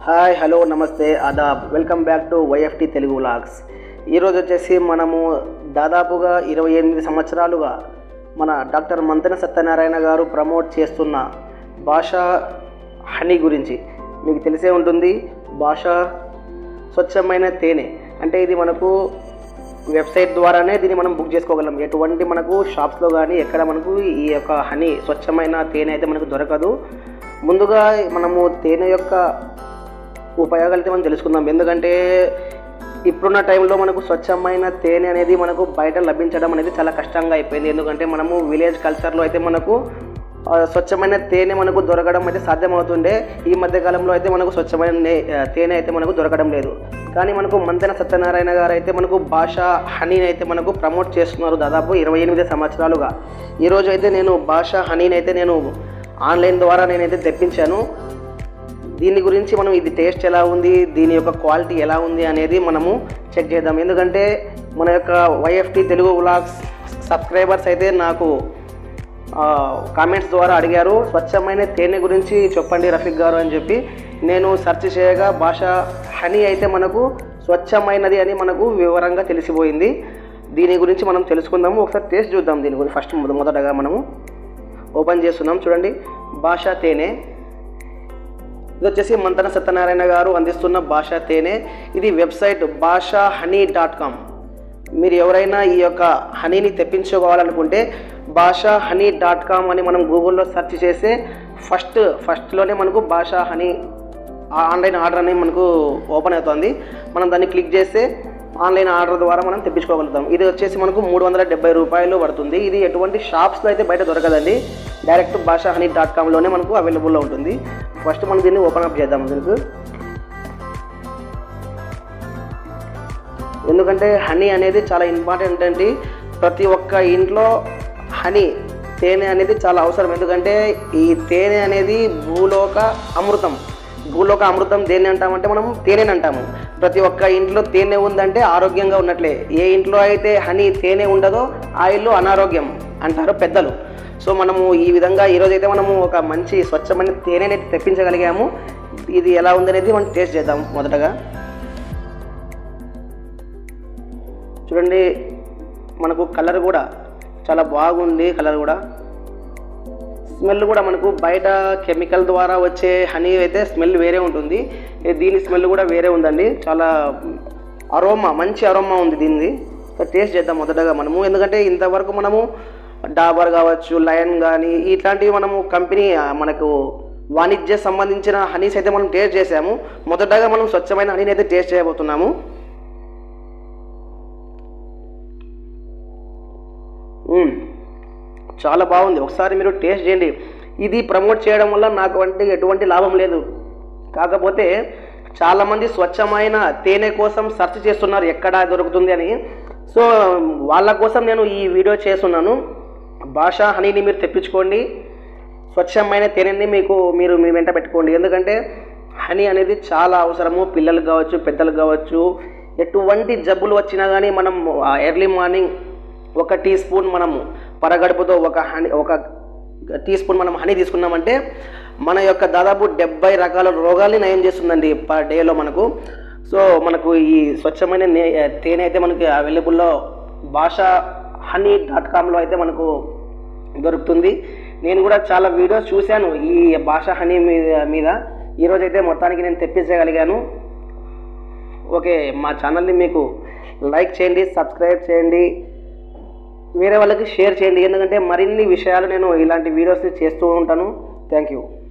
Hi hello నమస్తే ఆదాబ్ welcome back to YFT Telugu vlogs ఈరోజు వచ్చేసి మనము దాదాపుగా ఇరవై ఎనిమిది సంవత్సరాలుగా మన డాక్టర్ మంతెన సత్యనారాయణ గారు ప్రమోట్ చేస్తున్న భాషా హనీ గురించి మీకు తెలిసే ఉంటుంది భాష స్వచ్ఛమైన తేనె అంటే ఇది మనకు వెబ్సైట్ ద్వారానే దీన్ని మనం బుక్ చేసుకోగలం ఎటువంటి మనకు షాప్స్లో కానీ ఎక్కడ మనకు ఈ యొక్క హనీ స్వచ్ఛమైన తేనె అయితే మనకు దొరకదు ముందుగా మనము తేనె యొక్క ఉపయోగాలు అయితే మనం తెలుసుకుందాం ఎందుకంటే ఇప్పుడున్న టైంలో మనకు స్వచ్ఛమైన తేనె అనేది మనకు బయట లభించడం అనేది చాలా కష్టంగా అయిపోయింది ఎందుకంటే మనము విలేజ్ కల్చర్లో అయితే మనకు ఆ, స్వచ్ఛమైన తేనె మనకు దొరకడం అయితే సాధ్యమవుతుండే ఈ మధ్య కాలంలో అయితే మనకు స్వచ్ఛమైన నే- ఆ, తేనె అయితే మనకు దొరకడం లేదు కానీ మనకు మంతెన సత్యనారాయణ గారు అయితే మనకు భాష హనీని అయితే మనకు ప్రమోట్ చేస్తున్నారు దాదాపు ఇరవై ఎనిమిది సంవత్సరాలుగా ఈరోజు అయితే నేను భాష హనీని అయితే నేను ఆన్లైన్ ద్వారా నేనైతే తెప్పించాను దీని గురించి మనం ఇది టేస్ట్ ఎలా ఉంది దీని యొక్క క్వాలిటీ ఎలా ఉంది అనేది మనము చెక్ చేద్దాం ఎందుకంటే మన యొక్క వైఎఫ్టీ తెలుగు వ్లాగ్స్ సబ్స్క్రైబర్స్ అయితే నాకు కామెంట్స్ ద్వారా అడిగారు స్వచ్ఛమైన తేనె గురించి చెప్పండి రఫీక్ గారు అని చెప్పి నేను సెర్చ్ చేయగా భాష హనీ అయితే మనకు స్వచ్ఛమైనది అని మనకు వివరంగా తెలిసిపోయింది దీని గురించి మనం తెలుసుకుందాము ఒకసారి టేస్ట్ చూద్దాం దీని గురించి ఫస్ట్ మొద- మొదటగా మనము ఓపెన్ చేస్తున్నాం చూడండి భాష తేనె ఇది వచ్చేసి మంతన సత్యనారాయణ గారు అందిస్తున్న భాషా తేనె ఇది వెబ్సైట్ భాషా హనీ డాట్ కామ్ మీరు ఎవరైనా ఈ యొక్క హనీని తెప్పించుకోవాలనుకుంటే భాషా హనీ డాట్ కామ్ అని మనం గూగుల్లో సెర్చ్ చేస్తే ఫస్ట్ ఫస్ట్లోనే మనకు భాషా హనీ ఆ ఆన్లైన్ ఆర్డర్ అనేది మనకు ఓపెన్ అవుతుంది మనం దాన్ని క్లిక్ చేస్తే ఆన్లైన్ ఆర్డర్ ద్వారా మనం తెప్పించుకోగలుగుతాం ఇది వచ్చేసి మనకు మూడు వందల డెబ్బై రూపాయలు పడుతుంది ఇది ఎటువంటి షాప్స్లో అయితే బయట దొరకదండి డైరెక్ట్ భాషా హనీ డాట్ కామ్లోనే మనకు అవైలబుల్లో ఉంటుంది ఫస్ట్ మనం దీన్ని ఓపెన్ అప్ చేద్దాం దీనికి ఎందుకంటే హనీ అనేది చాలా ఇంపార్టెంట్ అండి ప్రతి ఒక్క ఇంట్లో హనీ తేనె అనేది చాలా అవసరం ఎందుకంటే ఈ తేనె అనేది భూలోక అమృతం భూలోక అమృతం దేన్ని అంటామంటే మనం తేనెని అంటాము ప్రతి ఒక్క ఇంట్లో తేనె ఉందంటే ఆరోగ్యంగా ఉన్నట్లే ఏ ఇంట్లో అయితే హనీ తేనె ఉండదో ఆ ఇల్లు అనారోగ్యం అంటారు పెద్దలు సో మనము ఈ విధంగా ఈరోజు అయితే మనము ఒక మంచి స్వచ్ఛమైన తేనెని అయితే తెప్పించగలిగాము ఇది ఎలా ఉందనేది మనం టేస్ట్ చేద్దాం మొదటగా చూడండి మనకు కలర్ కూడా చాలా బాగుంది కలర్ కూడా స్మెల్ కూడా మనకు బయట కెమికల్ ద్వారా వచ్చే హనీ అయితే స్మెల్ వేరే ఉంటుంది ఇది దీని స్మెల్ కూడా వేరే ఉందండి చాలా అరోమా మంచి అరోమా ఉంది దీనిది టేస్ట్ చేద్దాం మొదటగా మనము ఎందుకంటే ఇంతవరకు మనము డాబర్ కావచ్చు లయన్ కానీ ఇట్లాంటివి మనము కంపెనీ ఆ, మనకు వాణిజ్య సంబంధించిన హనీస్ అయితే మనం టేస్ట్ చేసాము మొదటగా మనం స్వచ్ఛమైన హనీని అయితే టేస్ట్ చేయబోతున్నాము మ్మ్. చాలా బాగుంది ఒకసారి మీరు టేస్ట్ చేయండి ఇది ప్రమోట్ చేయడం వల్ల నాకు అంటే ఎటువంటి లాభం లేదు కాకపోతే చాలామంది స్వచ్ఛమైన తేనె కోసం సెర్చ్ చేస్తున్నారు ఎక్కడ దొరుకుతుంది అని సో వాళ్ళ కోసం నేను ఈ వీడియో చేస్తున్నాను భాషా హనీని మీరు తెప్పించుకోండి స్వచ్ఛమైన తేనెని మీకు మీరు మీ వెంట పెట్టుకోండి ఎందుకంటే హనీ అనేది చాలా అవసరము పిల్లలకు కావచ్చు పెద్దలకు కావచ్చు ఎటువంటి జబ్బులు వచ్చినా కానీ మనం ఎర్లీ మార్నింగ్ ఒక టీ స్పూన్ మనము పరగడుపుతో ఒక హనీ ఒక టీ స్పూన్ మనం హనీ తీసుకున్నామంటే మన యొక్క దాదాపు డెబ్బై రకాల రోగాల్ని నయం చేస్తుందండి పర్ డేలో మనకు సో మనకు ఈ స్వచ్ఛమైన నే తేనె అయితే మనకి అవైలబుల్లో భాష హనీ డాట్ కామ్లో అయితే మనకు దొరుకుతుంది నేను కూడా చాలా వీడియోస్ చూశాను ఈ భాష హనీ మీద మీద ఈరోజు అయితే మొత్తానికి నేను తెప్పించగలిగాను ఓకే మా ఛానల్ని మీకు లైక్ చేయండి సబ్స్క్రైబ్ చేయండి వేరే వాళ్ళకి షేర్ చేయండి ఎందుకంటే మరిన్ని విషయాలు నేను ఇలాంటి వీడియోస్ని చేస్తూ ఉంటాను థ్యాంక్ యూ